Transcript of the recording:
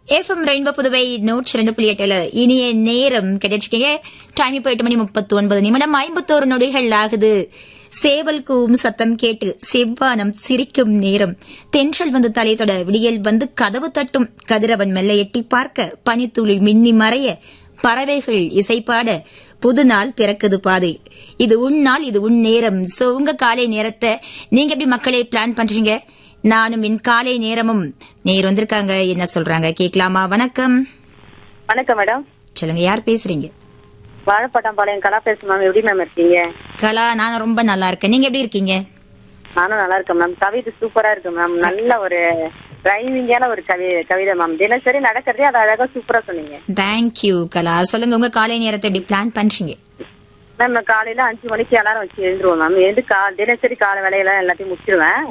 FM rainbow Puduvai நூற்றி ரெண்டு புள்ளி எட்டுல இனிய நேரம் கிடைச்சிருக்கீங்க டைம் இப்போ எட்டு மணி முப்பத்தி ஒன்பது நிமிடம் ஐம்பத்தோரு நொடிகள் ஆகுது சேவல் கூவும் சத்தம் கேட்டு செவ்வானம் சிரிக்கும் நேரம் தென்றல் வந்து தலையத்தொட விடியல் வந்து கதவு தட்டும் கதிரவன் மெல்ல எட்டி பார்க்க பனித்துளி மின்னி மறைய பறவைகள் இசைப்பாட புது நாள் பிறக்குது பாதை இது உன் நாள் இது உன் நேரம் சோ உங்க காலை நேரத்தை நீங்க எப்படி மக்களை பிளான் பண்றீங்க நானும் என் காலை நேரமும் நேர் வந்திருக்காங்க என்ன சொல்றாங்க கேட்கலாமா வணக்கம் வணக்கம் மேடம் சொல்லுங்க யார் பேசுறீங்க வாழைப்பட்டாம்பாளையம் கலா பேசு மேம் எப்படி மேம் இருக்கீங்க கலா நான் ரொம்ப நல்லா இருக்கேன் நீங்க எப்படி இருக்கீங்க நானும் நல்லா இருக்கேன் மேம் கவிதை சூப்பரா இருக்கு மேம் நல்ல ஒரு ரைமிங்கான ஒரு கவி கவிதை மேம் தினசரி நடக்கிறதே அது அழகா சூப்பரா சொன்னீங்க தேங்க்யூ கலா சொல்லுங்க உங்க காலை நேரத்தை எப்படி பிளான் பண்றீங்க மேம் காலையில அஞ்சு மணிக்கு அலாரம் வச்சு எழுந்துருவோம் மேம் எழுந்து கா தினசரி கால வேலையெல்லாம் எல்லாத்தையும் முடிச்சிருவேன்